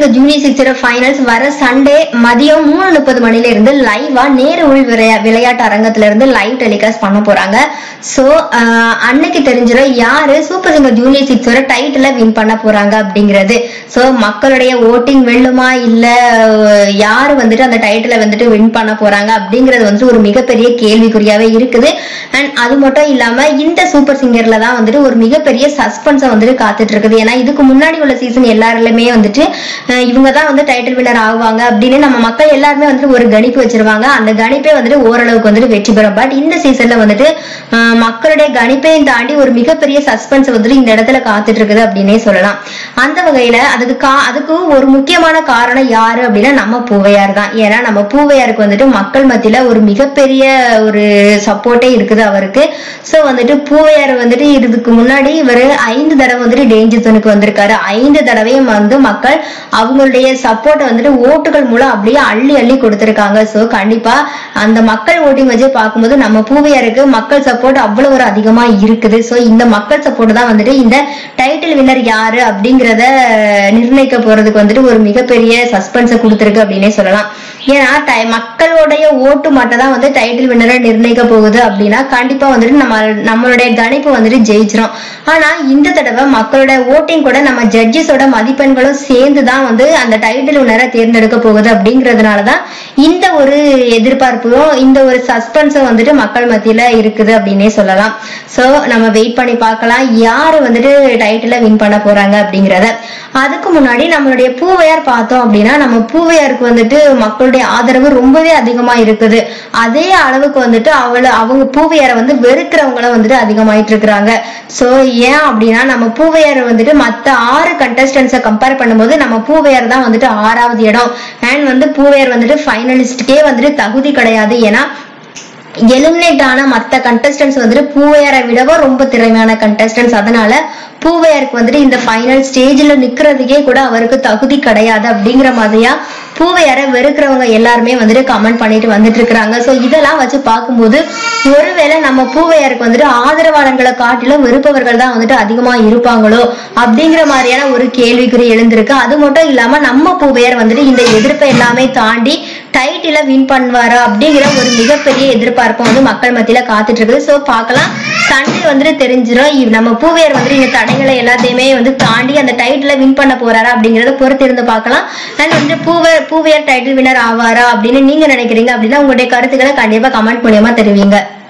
சிங்க ஜூனியர் சிக்ஸோட ஃபைனல்ஸ் வர சண்டே மதியம் மூணு முப்பது மணில இருந்து லைவா நேரு உள் விளையா விளையாட்டு அரங்கத்துல இருந்து லைவ் டெலிகாஸ்ட் பண்ண போறாங்க சோ அன்னைக்கு தெரிஞ்சிடும் யாரு சூப்பர் சிங்கர் ஜூனியர் சிக்ஸோட டைட்டில வின் பண்ண போறாங்க அப்படிங்கிறது சோ மக்களுடைய ஓட்டிங் வெல்லுமா இல்ல அஹ், யாரு வந்துட்டு அந்த டைட்டில வந்துட்டு வின் பண்ண போறாங்க அப்படிங்கிறது வந்து ஒரு மிகப்பெரிய கேள்விக்குறியாவே இருக்குது அண்ட் அது மட்டும் இல்லாம இந்த சூப்பர் சிங்கர்ல தான் வந்துட்டு ஒரு மிகப்பெரிய சஸ்பென்ஸை வந்துட்டு காத்துட்டு இருக்குது ஏன்னா இதுக்கு முன்னாடி உள்ள சீசன் எல்லாருமே வந்துட்டு அஹ், இவங்க தான் வந்து டைட்டில் வின்னர் ஆகுவாங்க அப்படின்னு நம்ம மக்கள் எல்லாருமே வந்துட்டு ஒரு கணிப்பு வச்சிருவாங்க அந்த கணிப்பே வந்துட்டு ஓரளவுக்கு வந்துட்டு வெற்றி பெறும் பட் இந்த சீசன்ல வந்துட்டு அஹ், மக்களுடைய கணிப்பையும் தாண்டி ஒரு மிகப்பெரிய சஸ்பென்ஸ் வந்துட்டு இந்த இடத்துல காத்துட்டு இருக்குது அப்படின்னே சொல்லலாம் அந்த வகையில அதுக்கு கா அதுக்கு ஒரு முக்கியமான காரணம் யாரு அப்படின்னா நம்ம பூவையார் தான் ஏன்னா நம்ம பூவையாருக்கு வந்துட்டு மக்கள் மத்தியில ஒரு மிகப்பெரிய ஒரு சப்போர்ட்டே இருக்குது அவருக்கு சோ வந்துட்டு பூவையார் வந்துட்டு இதுக்கு முன்னாடி இவர் ஐந்து தடவை வந்துட்டு டேஞ்சர் ஜோனுக்கு வந்திருக்காரு ஐந்து தடவையும் வந்து மக்கள் அவங்களுடைய சப்போர்ட்டை வந்துட்டு ஓட்டுகள் மூலம் அப்படியே அள்ளி அள்ளி கொடுத்திருக்காங்க சோ கண்டிப்பா அந்த மக்கள் ஓட்டிங் வச்சு பார்க்கும்போது நம்ம பூவையாருக்கு மக்கள் சப்போர்ட் அவ்வளவு ஒரு அதிகமா இருக்குது சோ இந்த மக்கள் சப்போர்ட் தான் வந்துட்டு இந்த டைட்டில் வின்னர் யாரு அப்படிங்கறத நிர்ணயிக்க போறதுக்கு வந்துட்டு ஒரு மிகப்பெரிய சஸ்பென்ஸை கொடுத்திருக்கு அப்படின்னே சொல்லலாம் ஏன்னா டை- மக்களுடைய ஓட்டு மட்டும் தான் வந்து டைட்டில் வின்னரை நிர்ணயிக்க போகுது அப்படின்னா கண்டிப்பா வந்துட்டு நம்ம நம்மளுடைய கணிப்பு வந்துட்டு ஜெயிச்சிரும் ஆனா இந்த தடவை மக்களோட ஓட்டிங் கூட நம்ம ஜட்ஜஸோட மதிப்பெண்களும் சேர்ந்து தான் வந்து அந்த டைட்டில் வின்னரை தேர்ந்தெடுக்க போகுது அப்படிங்கறதுனாலதான் இந்த ஒரு எதிர்பார்ப்பும் இந்த ஒரு சஸ்பென்ஸும் வந்துட்டு மக்கள் மத்தியில இருக்குது அப்படின்னே சொல்லலாம் சோ நம்ம வெயிட் பண்ணி பார்க்கலாம் யாரு வந்துட்டு டைட்டில வின் பண்ண போறாங்க அப்படிங்கறத அதுக்கு முன்னாடி நம்மளுடைய பூவையார் பார்த்தோம் அப்படின்னா நம்ம பூவையாருக்கு வந்துட்டு மக்களுடைய ஆதரவு ரொம்பவே அதிகமா இருக்குது அதே அளவுக்கு வந்துட்டு அவள அவங்க பூவையாரை வந்து வெறுக்கிறவங்கள வந்துட்டு அதிகமாயிட்டு இருக்கிறாங்க சோ ஏன் அப்படின்னா நம்ம பூவையார் வந்துட்டு மத்த ஆறு கண்டஸ்டன்ஸை கம்பேர் பண்ணும்போது நம்ம பூவையார் தான் வந்துட்டு ஆறாவது இடம் அண்ட் வந்து பூவையார் வந்துட்டு ஃபைனலிஸ்டுக்கே வந்துட்டு தகுதி கிடையாது ஏன்னா எலிமினேட் ஆன மத்த கண்டஸ்டன்ஸ் வந்துட்டு பூவையாரை விடவும் ரொம்ப திறமையான கண்டஸ்டன்ஸ் அதனால பூவையாருக்கு வந்துட்டு இந்த ஃபைனல் ஸ்டேஜ்ல நிக்கிறதுக்கே கூட அவருக்கு தகுதி கிடையாது அப்படிங்கிற மாதிரியா பூவையாரை வெறுக்கிறவங்க எல்லாருமே வந்துட்டு கமெண்ட் பண்ணிட்டு வந்துட்டு இருக்கிறாங்க சோ இதெல்லாம் வச்சு பார்க்கும்போது ஒருவேளை நம்ம பூவையாருக்கு வந்துட்டு ஆதரவாளர்களை காட்டிலும் வெறுப்பவர்கள் தான் வந்துட்டு அதிகமா இருப்பாங்களோ அப்படிங்கிற மாதிரியான ஒரு கேள்விக்குறி எழுந்திருக்கு அது மட்டும் இல்லாம நம்ம பூவையார் வந்துட்டு இந்த எதிர்ப்பை எல்லாமே தாண்டி டைட்டில வின் பண்ணுவாரா அப்படிங்கிற ஒரு மிகப்பெரிய எதிர்பார்ப்பு வந்து மக்கள் மத்தியில காத்துட்டு இருக்குது சோ பார்க்கலாம் சண்டே வந்துட்டு தெரிஞ்சிடும் இவ் நம்ம பூவையர் வந்துட்டு இந்த தடைகளை எல்லாத்தையுமே வந்து தாண்டி அந்த டைட்டில வின் பண்ண போறாரா அப்படிங்கறத பொறுத்து இருந்து பார்க்கலாம் அண்ட் வந்து பூவே பூவையர் டைட்டில் வின்னர் ஆவாரா அப்படின்னு நீங்க நினைக்கிறீங்க அப்படின்னா உங்களுடைய கருத்துக்களை கண்டிப்பா கமெண்ட் மூலியமா தெரிவிங்க